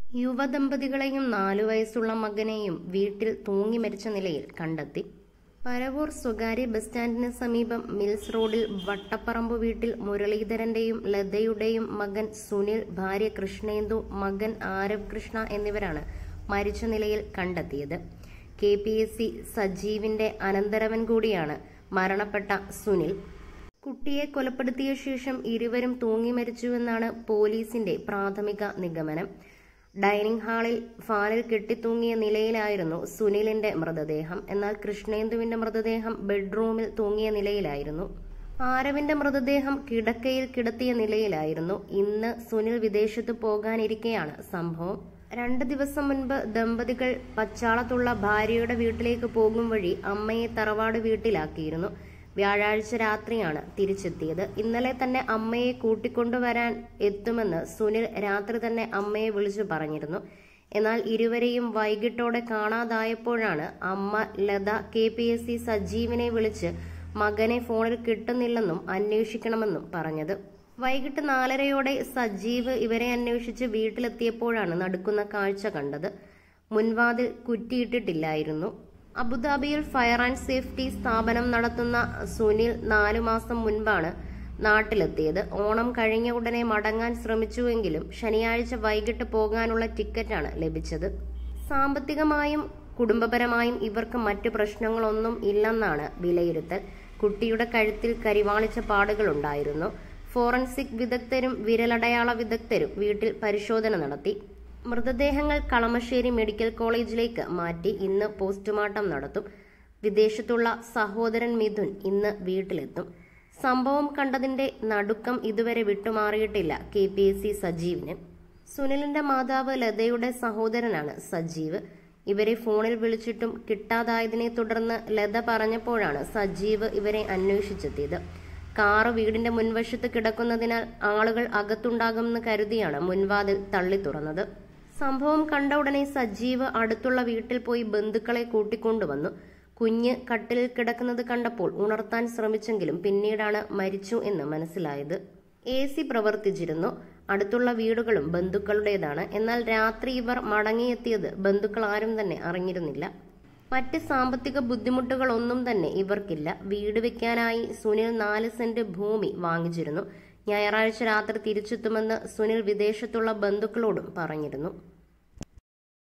യുവദമ്പതികളെയും നാലു വയസ്സുള്ള മകനെയും വീട്ടിൽ തൂങ്ങി മരിച്ച നിലയിൽ കണ്ടെത്തി പരവൂർ സ്വകാര്യ ബസ് സ്റ്റാൻഡിന് സമീപം മിൽസ് റോഡിൽ വട്ടപ്പറമ്പ് വീട്ടിൽ മുരളീധരന്റെയും ലതയുടെയും മകൻ സുനിൽ ഭാര്യ കൃഷ്ണേന്ദു മകൻ ആരവ് കൃഷ്ണ എന്നിവരാണ് മരിച്ച നിലയിൽ കണ്ടെത്തിയത് കെ പി എസ് സി സജീവിന്റെ അനന്തരവൻ കൂടിയാണ് മരണപ്പെട്ട സുനിൽ കുട്ടിയെ കൊലപ്പെടുത്തിയ ശേഷം ഇരുവരും തൂങ്ങി മരിച്ചുവെന്നാണ് പോലീസിന്റെ പ്രാഥമിക നിഗമനം ഡൈനിങ് ഹാളിൽ ഫാനിൽ കെട്ടിത്തൂങ്ങിയ നിലയിലായിരുന്നു സുനിലിന്റെ മൃതദേഹം എന്നാൽ കൃഷ്ണേന്ദുവിന്റെ മൃതദേഹം ബെഡ്റൂമിൽ തൂങ്ങിയ നിലയിലായിരുന്നു ആരവിന്റെ മൃതദേഹം കിടക്കയിൽ കിടത്തിയ നിലയിലായിരുന്നു ഇന്ന് സുനിൽ വിദേശത്ത് പോകാനിരിക്കെയാണ് സംഭവം രണ്ട് ദിവസം മുൻപ് ദമ്പതികൾ പച്ചാളത്തുള്ള ഭാര്യയുടെ വീട്ടിലേക്ക് പോകും വഴി അമ്മയെ തറവാട് വീട്ടിലാക്കിയിരുന്നു വ്യാഴാഴ്ച രാത്രിയാണ് തിരിച്ചെത്തിയത് ഇന്നലെ തന്നെ അമ്മയെ കൂട്ടിക്കൊണ്ടുവരാൻ എത്തുമെന്ന് സുനിൽ രാത്രി തന്നെ അമ്മയെ വിളിച്ചു പറഞ്ഞിരുന്നു എന്നാൽ ഇരുവരെയും വൈകിട്ടോടെ കാണാതായപ്പോഴാണ് അമ്മ Latha K P S C സജീവിനെ വിളിച്ച് മകനെ ഫോണിൽ കിട്ടുന്നില്ലെന്നും അന്വേഷിക്കണമെന്നും പറഞ്ഞത് വൈകിട്ട് നാലരയോടെ സജീവ് ഇവരെ അന്വേഷിച്ച് വീട്ടിലെത്തിയപ്പോഴാണ് നടുക്കുന്ന കാഴ്ച കണ്ടത് മുൻവാതിൽ കുറ്റിയിട്ടിട്ടില്ലായിരുന്നു അബുദാബിയിൽ ഫയർ ആൻഡ് സേഫ്റ്റി സ്ഥാപനം നടത്തുന്ന സുനിൽ നാലു മാസം മുൻപാണ് നാട്ടിലെത്തിയത് ഓണം കഴിഞ്ഞ ഉടനെ മടങ്ങാൻ ശ്രമിച്ചുവെങ്കിലും ശനിയാഴ്ച വൈകിട്ട് പോകാനുള്ള ടിക്കറ്റാണ് ലഭിച്ചത് സാമ്പത്തികമായും കുടുംബപരമായും ഇവർക്ക് മറ്റു പ്രശ്നങ്ങളൊന്നും ഇല്ലെന്നാണ് വിലയിരുത്തൽ കുട്ടിയുടെ കഴുത്തിൽ കരിവാളിച്ച പാടുകളുണ്ടായിരുന്നു ഫോറൻസിക് വിദഗ്ധരും വിരലടയാള വിദഗ്ധരും വീട്ടിൽ പരിശോധന നടത്തി മൃതദേഹങ്ങൾ കളമശ്ശേരി മെഡിക്കൽ കോളേജിലേക്ക് മാറ്റി ഇന്ന് പോസ്റ്റ്മോർട്ടം നടത്തും വിദേശത്തുള്ള സഹോദരൻ മിഥുൻ ഇന്ന് വീട്ടിലെത്തും സംഭവം കണ്ടതിന്റെ നടുക്കം ഇതുവരെ വിട്ടുമാറിയിട്ടില്ല കെ പി എസ് സി സജീവിന് സുനിലിന്റെ മാതാവ് ലതയുടെ സഹോദരനാണ് സജീവ് ഇവരെ ഫോണിൽ വിളിച്ചിട്ടും കിട്ടാതായതിനെ തുടർന്ന് ലത പറഞ്ഞപ്പോഴാണ് സജീവ് ഇവരെ അന്വേഷിച്ചെത്തിയത് കാറ് വീടിന്റെ മുൻവശത്ത് കിടക്കുന്നതിനാൽ ആളുകൾ അകത്തുണ്ടാകുമെന്ന് കരുതിയാണ് മുൻവാതിൽ തള്ളി തുറന്നത് സംഭവം കണ്ട ഉടനെ സജീവ് അടുത്തുള്ള വീട്ടിൽ പോയി ബന്ധുക്കളെ കൂട്ടിക്കൊണ്ടുവന്നു കുഞ്ഞ് കട്ടിലിൽ കിടക്കുന്നത് കണ്ടപ്പോൾ ഉണർത്താൻ ശ്രമിച്ചെങ്കിലും പിന്നീടാണ് മരിച്ചു എന്ന് മനസ്സിലായത് എ സി പ്രവർത്തിച്ചിരുന്നു അടുത്തുള്ള വീടുകളും ബന്ധുക്കളുടേതാണ് എന്നാൽ രാത്രി ഇവർ മടങ്ങിയെത്തിയത് ബന്ധുക്കൾ ആരും തന്നെ അറിഞ്ഞിരുന്നില്ല മറ്റ് സാമ്പത്തിക ബുദ്ധിമുട്ടുകളൊന്നും തന്നെ ഇവർക്കില്ല വീട് വെക്കാനായി സുനിൽ നാല് സെന്റ് ഭൂമി വാങ്ങിച്ചിരുന്നു ഞായറാഴ്ച രാത്രി തിരിച്ചെത്തുമെന്ന് സുനിൽ വിദേശത്തുള്ള ബന്ധുക്കളോടും പറഞ്ഞിരുന്നു